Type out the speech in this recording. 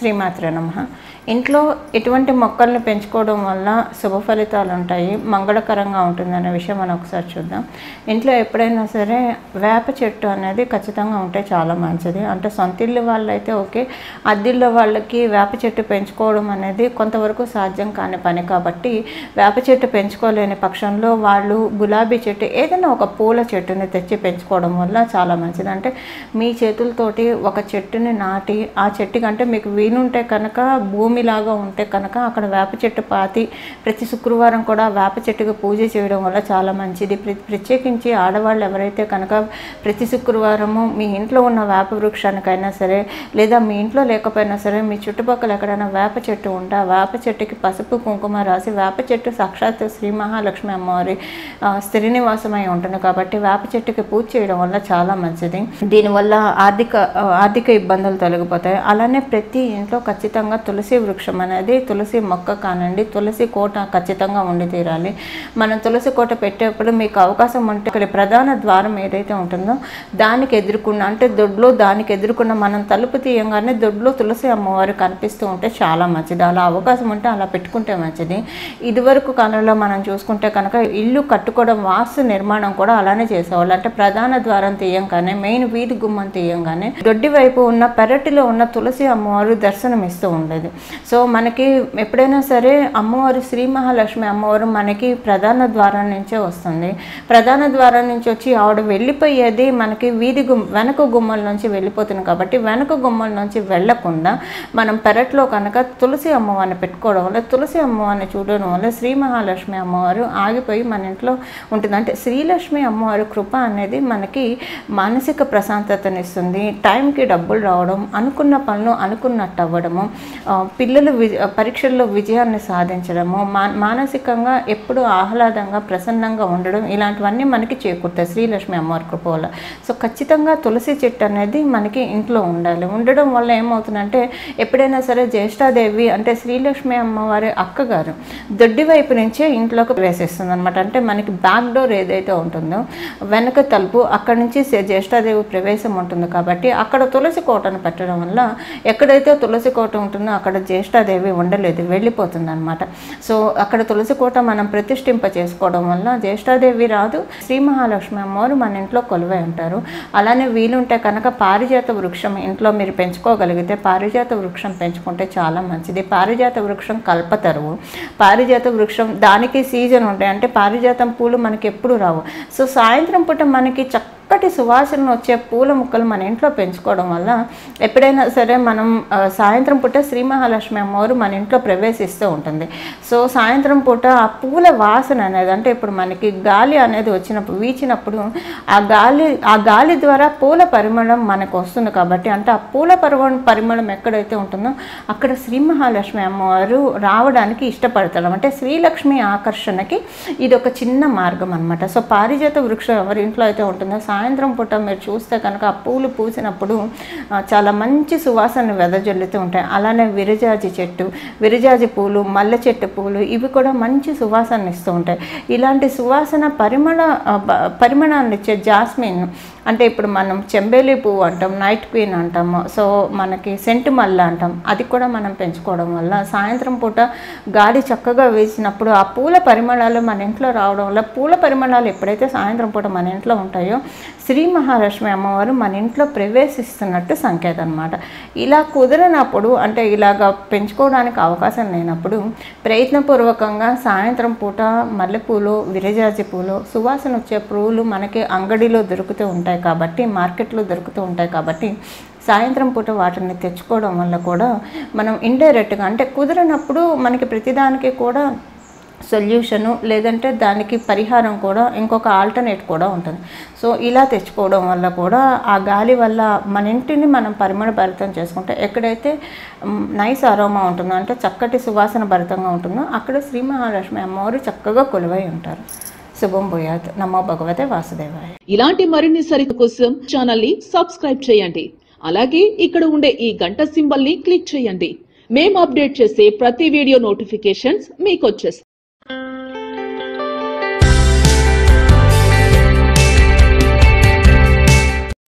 శ్రీమాత్రే నమ ఇంట్లో ఎటువంటి మొక్కల్ని పెంచుకోవడం వల్ల శుభ ఫలితాలు ఉంటాయి మంగళకరంగా ఉంటుందనే విషయం మనం ఒకసారి చూద్దాం ఇంట్లో ఎప్పుడైనా సరే వేప చెట్టు అనేది ఖచ్చితంగా ఉంటే చాలా మంచిది అంటే సొంత ఇల్లు వాళ్ళైతే ఓకే అద్దిల్లో వాళ్ళకి వేప చెట్టు పెంచుకోవడం అనేది కొంతవరకు సాధ్యం కాని పని కాబట్టి వేప చెట్టు పెంచుకోలేని పక్షంలో వాళ్ళు గులాబీ చెట్టు ఏదైనా ఒక పూల చెట్టుని తెచ్చి పెంచుకోవడం వల్ల చాలా మంచిది అంటే మీ చేతులతోటి ఒక చెట్టుని నాటి ఆ చెట్టుకి అంటే మీకు వీలుంటే కనుక భూమిలాగా ఉంటే కనుక అక్కడ వేప చెట్టు పాతి ప్రతి శుక్రవారం కూడా వేప చెట్టుకి పూజ చేయడం వల్ల చాలా మంచిది ప్ర- ప్రత్యేకించి ఆడవాళ్ళు ఎవరైతే కనుక ప్రతి శుక్రవారము మీ ఇంట్లో ఉన్న వేప వృక్షానికైనా సరే లేదా మీ ఇంట్లో లేకపోయినా సరే మీ చుట్టుపక్కల ఎక్కడైనా వేప చెట్టు ఉంటే ఆ వేప చెట్టుకి పసుపు కుంకుమ రాసి వేప చెట్టు సాక్షాత్ శ్రీ మహాలక్ష్మి అమ్మవారి ఆ, స్థిర నివాసమై ఉంటుంది కాబట్టి వేప చెట్టుకి పూజ చేయడం వల్ల చాలా మంచిది దీనివల్ల ఆర్థిక ఆ, ఆర్థిక ఇబ్బందులు తొలగిపోతాయి అలానే ప్రతి ఇంట్లో ఖచ్చితంగా తులసి వృక్షం అనేది తులసి మొక్క కానండి తులసి కోట ఖచ్చితంగా ఉండి తీరాలి మనం తులసి కోట పెట్టేప్పుడు మీకు అవకాశం ఉంటే ఇక్కడ ప్రధాన ద్వారం ఏదైతే ఉంటుందో దానికి ఎదుర్కొన్న అంటే దొడ్లో దానికి ఎదుర్కొన్న మనం తలుపు తీయంగానే దొడ్లో తులసి అమ్మవారు కనిపిస్తూ ఉంటే చాలా మంచిది అలా అవకాశం ఉంటే అలా పెట్టుకుంటే మంచిది ఇదివరకు కాలంలో మనం చూసుకుంటే కనుక ఇల్లు కట్టుకోవడం వాస్తు నిర్మాణం కూడా అలానే చేసేవాళ్ళు అంటే ప్రధాన ద్వారం తీయంగానే మెయిన్ వీధి గుమ్మం తీయంగానే దొడ్డి వైపు ఉన్న పెరటిలో ఉన్న తులసి అమ్మవారు దర్శనం ఇస్తూ ఉండేది సో మనకి ఎప్పుడైనా సరే అమ్మవారు శ్రీ మహాలక్ష్మి అమ్మవారు మనకి ప్రధాన ద్వారం నుంచే వస్తుంది ప్రధాన ద్వారం నుంచి వచ్చి ఆవిడ వెళ్ళిపోయేది మనకి వీధి గుమ్ వెనక గుమ్మల నుంచి వెళ్ళిపోతుంది కాబట్టి వెనక గుమ్మల నుంచి వెళ్లకుండా మనం పెరట్లో కనుక తులసి అమ్మవారిని పెట్టుకోవడం వల్ల తులసి అమ్మవారిని చూడడం వల్ల శ్రీ మహాలక్ష్మి అమ్మవారు ఆగిపోయి మన ఇంట్లో ఉంటుంది అంటే శ్రీలక్ష్మి అమ్మవారి కృప అనేది మనకి మానసిక ప్రశాంతతనిస్తుంది టైంకి డబ్బులు రావడం అనుకున్న పనులు అనుకున్నట్టు అవ్వడము ఆ, పిల్లలు వి పరీక్షల్లో విజయాన్ని సాధించడము మా మానసికంగా ఎప్పుడూ ఆహ్లాదంగా ప్రసన్నంగా ఉండడం ఇలాంటివన్నీ మనకి చేకూరుతాయి శ్రీలక్ష్మి అమ్మవారి కృప వల్ల సో ఖచ్చితంగా తులసి చెట్టు అనేది మనకి ఇంట్లో ఉండాలి ఉండడం వల్ల ఏమవుతుందంటే ఎప్పుడైనా సరే జ్యేష్ఠాదేవి అంటే శ్రీలక్ష్మి అమ్మవారి అక్కగారు దొడ్డి వైపు నుంచే ఇంట్లోకి ప్రవేశిస్తుంది అనమాట అంటే మనకి బ్యాక్ డోర్ ఏదైతే ఉంటుందో వెనక తలుపు అక్కడ నుంచి సే- జ్యేష్ఠాదేవి ప్రవేశం ఉంటుంది కాబట్టి అక్కడ తులసి కోటను పెట్టడం వల్ల ఎక్కడైతే తులసి కోట ఉంటుందో అక్కడ జ్యేష్ఠాదేవి ఉండలేదు వెళ్ళిపోతుంది అనమాట సో అక్కడ తులసి కోట మనం ప్రతిష్ఠింప చేసుకోవడం వల్ల జ్యేష్ఠాదేవి రాదు శ్రీ మహాలక్ష్మి అమ్మవారు మన ఇంట్లో కొలువై ఉంటారు అలానే వీలుంటే కనుక పారిజాత వృక్షం ఇంట్లో మీరు పెంచుకోగలిగితే పారిజాత వృక్షం పెంచుకుంటే చాలా మంచిది పారిజాత వృక్షం కల్పతరువు పారిజాత వృక్షం దానికి సీజన్ ఉంటాయి అంటే పారిజాతం పూలు మనకి ఎప్పుడు రావు సో సాయంత్రం పూట మనకి చక్కటి సువాసన వచ్చే పూల మొక్కలు మన ఇంట్లో పెంచుకోవడం వల్ల ఎప్పుడైనా సరే మనం ఆ, సాయంత్రం పూట శ్రీ మహాలక్ష్మి అమ్మవారు మన ఇంట్లో ప్రవేశిస్తూ ఉంటుంది సో సాయంత్రం పూట ఆ పూల వాసన అనేది అంటే ఇప్పుడు మనకి గాలి అనేది వచ్చినప్పుడు వీచినప్పుడు ఆ గాలి ఆ గాలి ద్వారా పూల పరిమళం మనకు వస్తుంది కాబట్టి అంటే ఆ పూల పరిమళం పరిమళం ఎక్కడైతే ఉంటుందో అక్కడ శ్రీ మహాలక్ష్మి అమ్మవారు రావడానికి ఇష్టపడతాడు అంటే శ్రీలక్ష్మి ఆకర్షణకి ఇది ఒక చిన్న మార్గం అనమాట సో పారిజాత వృక్షం ఎవరి ఇంట్లో అయితే ఉంటుందో సాయంత్రం పూట మీరు చూస్తే కనుక ఆ పూలు పూసినప్పుడు ఆ, చాలా మంచి సువాసన వెదజల్లుతూ ఉంటాయి అలానే విరజాజి చెట్టు విరజాజి పూలు మల్లె చెట్టు పూలు ఇవి కూడా మంచి సువాసన ఇస్తూ ఉంటాయి ఇలాంటి సువాసన పరిమళ ఆ, ప- పరిమళాన్ని ఇచ్చే జాస్మిన్ అంటే ఇప్పుడు మనం చెంబేలి పువ్వు అంటాం నైట్ క్వీన్ అంటాము సో మనకి సెంటు మల్ల అంటాం అది కూడా మనం పెంచుకోవడం వల్ల సాయంత్రం పూట గాలి చక్కగా వేసినప్పుడు ఆ పూల పరిమళాలు మన ఇంట్లో రావడం వల్ల పూల పరిమళాలు ఎప్పుడైతే సాయంత్రం పూట మన ఇంట్లో ఉంటాయో శ్రీ మహాలక్ష్మి అమ్మవారు మన ఇంట్లో ప్రవేశిస్తున్నట్టు సంకేతం అనమాట ఇలా కుదిరినప్పుడు అంటే ఇలాగ పెంచుకోవడానికి అవకాశం లేనప్పుడు ప్రయత్నపూర్వకంగా సాయంత్రం పూట మల్లెపూలు విరజాజి పూలు సువాసన వచ్చే పువ్వులు మనకి అంగడిలో దొరుకుతూ ఉంటాయి కాబట్టి మార్కెట్లో దొరుకుతూ ఉంటాయి కాబట్టి సాయంత్రం పూట వాటిని తెచ్చుకోవడం వల్ల కూడా మనం ఇండైరెక్ట్గా అంటే కుదిరినప్పుడు మనకి ప్రతిదానికి కూడా సొల్యూషను లేదంటే దానికి పరిహారం కూడా ఇంకొక ఆల్టర్నేట్ కూడా ఉంటుంది సో ఇలా తెచ్చుకోవడం వల్ల కూడా ఆ గాలి వల్ల మన ఇంటిని మనం పరిమళభరితం చేసుకుంటే ఎక్కడైతే మ్, నైస్ అరోమా ఉంటుందో అంటే చక్కటి సువాసన భరితంగా ఉంటుందో అక్కడ శ్రీ మహాలక్ష్మి అమ్మవారు చక్కగా కొలువై ఉంటారు శుభం భూయాత్ నమో భగవతే వాసుదేవాయ ఇలాంటి మరిన్ని సరిత కోసం ఛానల్ ని సబ్స్క్రైబ్ చేయండి అలాగే ఇక్కడ ఉండే ఈ గంట సింబల్ ని క్లిక్ చేయండి మేము అప్డేట్ చేసే ప్రతి వీడియో నోటిఫికేషన్స్ మీకు వచ్చేస్తాయి